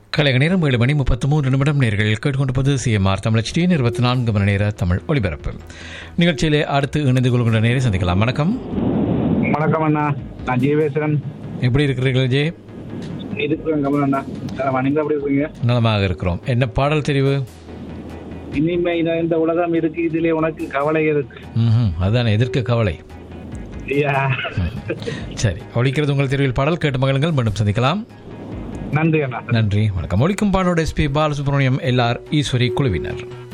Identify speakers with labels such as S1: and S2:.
S1: கலைக நேரம் ஏழு மணி முப்பத்து மூன்று நிமிடம் நேர்கள் கேட்டுக்கொண்டிருப்பது சிஎம்ஆர் தமிழ் டிஎன் இருபத்தி நான்கு மணி நேர தமிழ் ஒலிபரப்பு நிகழ்ச்சியிலே அடுத்து இணைந்து கொள்கின்ற நேரை சந்திக்கலாம் வணக்கம்
S2: வணக்கம் அண்ணா நான் ஜீவேஸ்வரன்
S1: எப்படி இருக்கிறீர்கள் ஜே
S2: இருக்கிறேன் கமல் அண்ணா ஆமா, நீங்க எப்படி இருக்கீங்க
S1: நலமாக இருக்கிறோம் என்ன பாடல் தெரிவு
S2: இனிமே இந்த- இந்த உலகம் இருக்கு இதுல உனக்கு கவலை இருக்கு
S1: ம் அதுதானே எதற்கு கவலை
S2: ஐயா
S1: சரி ஒழிக்கிறது உங்கள் தெரிவில் பாடல் கேட்டு மகளுங்கள் மீண்டும் சந்திக்கலாம்
S2: நன்றி அண்ணா
S1: நன்றி வணக்கம் ஒழிக்கும் பாடலோட எஸ்பி பாலசுப்ரமணியம் எல்ஆர் ஈஸ்வரி குழுவினர்